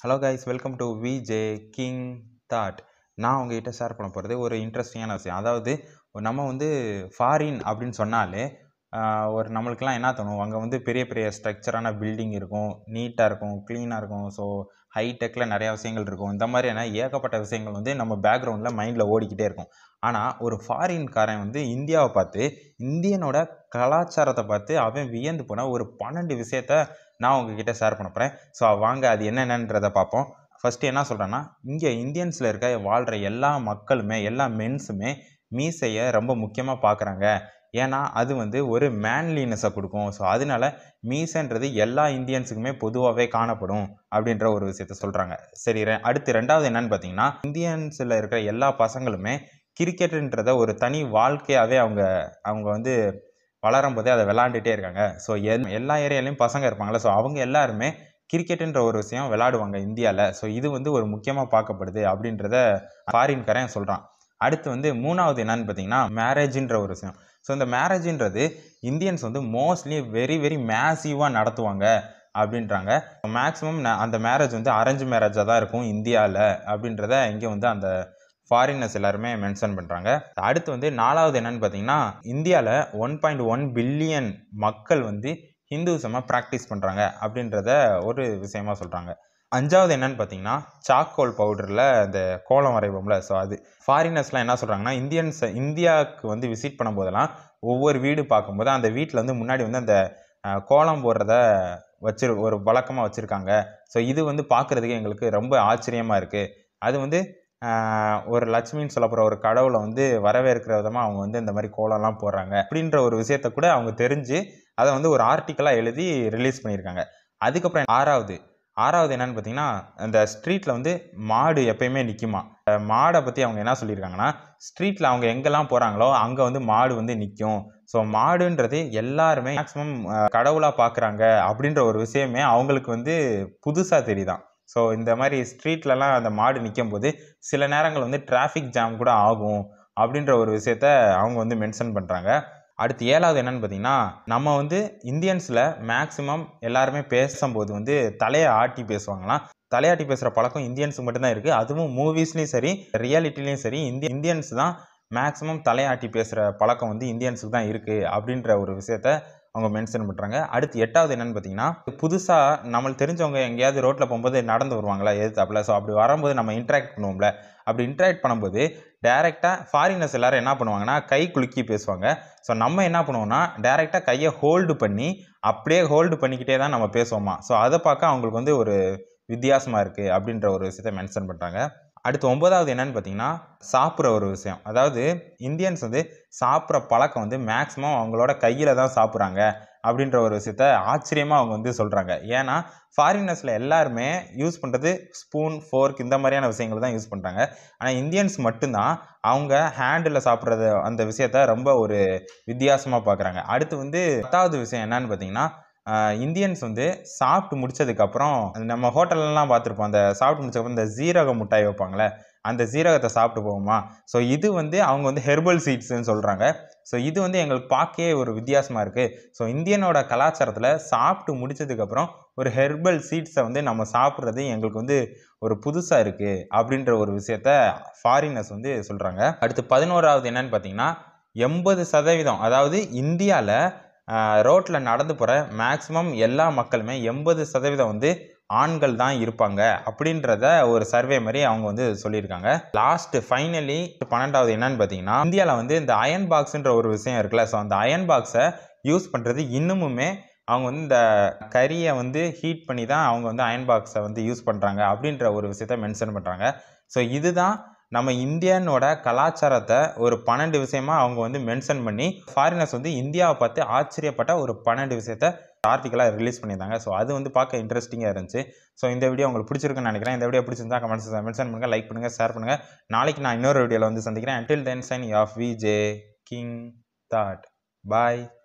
hello guys welcome to VJ King Thought நான் உங்ககிட்ட share பண்ண போகிறது ஒரு இன்ட்ரெஸ்டிங்கான விஷயம் அதாவது நம்ம வந்து ஃபாரின் அப்படின்னு சொன்னாலே ஆஹ், ஒரு நம்மளுக்கெல்லாம் என்ன தோணும் அங்கே வந்து பெரிய பெரிய ஸ்ட்ரக்சரான பில்டிங் இருக்கும் நீட்டாக இருக்கும் க்ளீனாக இருக்கும் ஸோ ஹைடெக்கில் நிறையா விஷயங்கள் இருக்கும் இந்த மாதிரியான ஏகப்பட்ட விஷயங்கள் வந்து நம்ம பேக்ரவுண்டில் மைண்டில் ஓடிக்கிட்டே இருக்கும் ஆனால் ஒரு ஃபாரின்காரன் வந்து இந்தியாவை பார்த்து இந்தியனோட கலாச்சாரத்தை பார்த்து அவன் வியந்து போன ஒரு பன்னெண்டு விஷயத்த நான் உங்ககிட்ட ஷேர் பண்ண போகிறேன் ஸோ வாங்க அது என்னென்னன்றதை பார்ப்போம் ஃபஸ்ட்டு என்ன சொல்கிறேன்னா இங்கே இந்தியன்ஸில் இருக்க வாழ்கிற எல்லா மக்களுமே எல்லா மென்ஸுமே மீசையை ரொம்ப முக்கியமாக பார்க்குறாங்க ஏன்னா அது வந்து ஒரு மேன்லினஸை கொடுக்கும் ஸோ அதனால மீசைன்றது எல்லா இந்தியன்ஸுக்குமே பொதுவாகவே காணப்படும் அப்படின்ற ஒரு விஷயத்த சொல்கிறாங்க சரி ரெ- அடுத்து ரெண்டாவது என்னன்னு பார்த்தீங்கன்னா இந்தியன்ஸில் இருக்கிற எல்லா பசங்களுமே கிரிக்கெட்டுன்றத ஒரு தனி வாழ்க்கையாகவே அவங்க அவங்க வந்து வளரும் போதே அதை விளாண்டுட்டே இருக்காங்க ஸோ எல் எல்லா ஏரியாலையும் பசங்க இருப்பாங்கள்ல ஸோ அவங்க எல்லாருமே கிரிக்கெட்டுன்ற ஒரு விஷயம் விளையாடுவாங்க இந்தியாவில் ஸோ இது வந்து ஒரு முக்கியமாக பார்க்கப்படுது அப்படின்றத ஃபாரின்காரன் சொல்கிறான் அடுத்து வந்து மூணாவது என்னன்னு பார்த்தீங்கன்னா மேரேஜின்ற ஒரு விஷயம் ஸோ இந்த மேரேஜின்றது இந்தியன்ஸ் வந்து மோஸ்ட்லி வெரி வெரி மேசிவாக நடத்துவாங்க அப்படின்றாங்க மேக்ஸிமம் அந்த மேரேஜ் வந்து அரேஞ்ச் மேரேஜாக தான் இருக்கும் இந்தியாவில் அப்படின்றத இங்கே வந்து அந்த ஃபாரினர்ஸ் எல்லாருமே மென்ஷன் பண்ணுறாங்க அடுத்து வந்து நாலாவது என்னன்னு பார்த்தீங்கன்னா இந்தியாவில் ஒன் பாயிண்ட் ஒன் பில்லியன் மக்கள் வந்து ஹிந்துசமாக ப்ராக்டிஸ் பண்ணுறாங்க அப்படின்றத ஒரு விஷயமா சொல்கிறாங்க அஞ்சாவது என்னன்னு பார்த்தீங்கன்னா சாக்கோல் பவுடரில் இந்த கோலம் வரைவோம்ல ஸோ அது ஃபாரினர்ஸ்லாம் என்ன சொல்கிறாங்கன்னா இந்தியன்ஸ் இந்தியாவுக்கு வந்து விசிட் பண்ணும்போதெல்லாம் ஒவ்வொரு வீடு பார்க்கும்போது அந்த வீட்டில் வந்து முன்னாடி வந்து அந்த அஹ், கோலம் போடுறத வச்சிரு ஒரு வழக்கமாக வச்சுருக்காங்க ஸோ இது வந்து பார்க்குறதுக்கு எங்களுக்கு ரொம்ப ஆச்சரியமாக இருக்குது அது வந்து ஆஹ், ஒரு லட்சுமின்னு சொல்ல போகிற ஒரு கடவுளை வந்து வரவேற்கிற விதமாக அவங்க வந்து இந்த மாதிரி கோலம்லாம் போடுறாங்க அப்படின்ற ஒரு விஷயத்த கூட அவங்க தெரிஞ்சு அதை வந்து ஒரு ஆர்டிக்கலாக எழுதி ரிலீஸ் பண்ணியிருக்காங்க அதுக்கப்புறம் ஆறாவது ஆறாவது என்னன்னு பார்த்தீங்கன்னா அந்த ஸ்ட்ரீட்டில் வந்து மாடு எப்பயுமே நிற்குமா மாடை பற்றி அவங்க என்ன சொல்லியிருக்காங்கன்னா ஸ்ட்ரீட்டில் அவங்க எங்கெல்லாம் போகிறாங்களோ அங்கே வந்து மாடு வந்து நிற்கும் ஸோ மாடுன்றது எல்லாருமே மேக்ஸிமம் கடவுளாக பார்க்குறாங்க அப்படின்ற ஒரு விஷயமே அவங்களுக்கு வந்து புதுசாக தெரியுதான் ஸோ இந்த மாதிரி ஸ்ட்ரீட்லலாம் அந்த மாடு நிற்கும் போது சில நேரங்கள் வந்து டிராஃபிக் ஜாம் கூட ஆகும் அப்படின்ற ஒரு விஷயத்த அவங்க வந்து மென்ஷன் பண்ணுறாங்க அடுத்து ஏழாவது என்னன்னு பார்த்தீங்கன்னா நம்ம வந்து இந்தியன்ஸில் மேக்ஸிமம் எல்லாருமே பேசும்போது வந்து தலையை ஆட்டி பேசுவாங்களாம் தலையாட்டி பேசுகிற பழக்கம் இந்தியன்ஸுக்கு மட்டும்தான் இருக்குது அதுவும் மூவிஸ்லேயும் சரி ரியாலிட்டிலையும் சரி இந்திய இந்தியன்ஸ் தான் மேக்ஸிமம் தலையாட்டி பேசுகிற பழக்கம் வந்து இந்தியன்ஸுக்கு தான் இருக்குது அப்படின்ற ஒரு விஷயத்த அவங்க மென்ஷன் பண்ணுறாங்க அடுத்து எட்டாவது என்னன்னு பார்த்தீங்கன்னா புதுசாக நம்மளுக்கு தெரிஞ்சவங்க எங்கேயாவது ரோட்டில் போகும்போது நடந்து வருவாங்களா எதிர்த்தாப்புல ஸோ அப்படி வரும்போது நம்ம இன்ட்ராக்ட் பண்ணுவோம்ல அப்படி இன்ட்ராக்ட் பண்ணும்போது டேரெக்டாக ஃபாரினர்ஸ் எல்லாரும் என்ன பண்ணுவாங்கன்னா கை குலுக்கி பேசுவாங்க ஸோ நம்ம என்ன பண்ணுவோம்னா டேரெக்டாக கையை ஹோல்டு பண்ணி அப்படியே ஹோல்டு பண்ணிக்கிட்டே தான் நம்ம பேசுவோமா ஸோ அதை பார்க்க அவங்களுக்கு வந்து ஒரு வித்தியாசமாக இருக்குது அப்படின்ற ஒரு விஷயத்த மென்ஷன் பண்ணுறாங்க அடுத்து ஒன்பதாவது என்னன்னு பார்த்தீங்கன்னா சாப்பிட்ற ஒரு விஷயம் அதாவது இந்தியன்ஸ் வந்து சாப்பிட்ற பழக்கம் வந்து மேக்ஸிமம் அவங்களோட கையில் தான் சாப்பிட்றாங்க அப்படின்ற ஒரு விஷயத்த ஆச்சரியமாக அவங்க வந்து சொல்கிறாங்க ஏன்னா ஃபாரினர்ஸில் எல்லாருமே யூஸ் பண்ணுறது ஸ்பூன் ஃபோர்க் இந்த மாதிரியான விஷயங்கள் தான் யூஸ் பண்ணுறாங்க ஆனால் இந்தியன்ஸ் மட்டும்தான் அவங்க ஹேண்டில் சாப்பிட்றது அந்த விஷயத்த ரொம்ப ஒரு வித்தியாசமாக பார்க்குறாங்க அடுத்து வந்து பத்தாவது விஷயம் என்னன்னு பார்த்தீங்கன்னா ஆஹ் இந்தியன்ஸ் வந்து சாப்பிட்டு முடிச்சதுக்கப்புறம் நம்ம ஹோட்டல்லலாம் பார்த்துருப்போம் அந்த சாப்பிட்டு முடிச்சதுக்கப்புறம் இந்த ஜீரக மிட்டாய் வைப்பாங்களே அந்த ஜீரகத்தை சாப்பிட்டு போவோமா ஸோ இது வந்து அவங்க வந்து ஹெர்பல் சீட்ஸ்ன்னு சொல்கிறாங்க ஸோ இது வந்து எங்களுக்கு பார்க்கவே ஒரு வித்தியாசமாக இருக்குது ஸோ இந்தியனோட கலாச்சாரத்தில் சாப்பிட்டு முடிச்சதுக்கப்புறம் ஒரு ஹெர்பல் சீட்ஸை வந்து நம்ம சாப்பிட்றது எங்களுக்கு வந்து ஒரு புதுசாக இருக்குது அப்படின்ற ஒரு விஷயத்த ஃபாரினர்ஸ் வந்து சொல்கிறாங்க அடுத்து பதினோராவது என்னன்னு பார்த்தீங்கன்னா எண்பது சதவீதம் அதாவது இந்தியாவில் ரோட்டில் நடந்து போகிற மேக்ஸிமம் எல்லா மக்களுமே எண்பது சதவீதம் வந்து ஆண்கள் தான் இருப்பாங்க அப்படின்றத ஒரு சர்வே மாதிரி அவங்க வந்து சொல்லியிருக்காங்க லாஸ்ட் ஃபைனலி பன்னெண்டாவது என்னன்னு பார்த்தீங்கன்னா இந்தியாவில் வந்து இந்த அயன் பாக்ஸ்ன்ற ஒரு விஷயம் இருக்குல்ல ஸோ அந்த அயன் பாக்ஸை யூஸ் பண்ணுறது இன்னுமுமே அவங்க வந்து இந்த கறியை வந்து ஹீட் பண்ணி தான் அவங்க வந்து அயன் பாக்ஸை வந்து யூஸ் பண்ணுறாங்க அப்படின்ற ஒரு விஷயத்த மென்ஷன் பண்ணுறாங்க ஸோ இதுதான் நம்ம இந்தியனோட கலாச்சாரத்தை ஒரு பன்னெண்டு விஷயமா அவங்க வந்து மென்ஷன் பண்ணி ஃபாரினர்ஸ் வந்து இந்தியாவை பார்த்து ஆச்சரியப்பட்ட ஒரு பன்னெண்டு விஷயத்த ஆர்டிக்கலாக ரிலீஸ் பண்ணியிருந்தாங்க ஸோ அது வந்து பார்க்க இன்ட்ரெஸ்டிங்காக இருந்துச்சு ஸோ இந்த வீடியோ உங்களுக்கு பிடிச்சிருக்குன்னு நினைக்கிறேன் இந்த வீடியோ பிடிச்சிருந்தா கமெண்ட்ஸ் மென்ஷன் பண்ணுங்கள் லைக் பண்ணுங்கள் ஷேர் பண்ணுங்கள் நாளைக்கு நான் இன்னொரு வீடியோவில் வந்து சந்திக்கிறேன் until then sign off VJ King Thought பாய்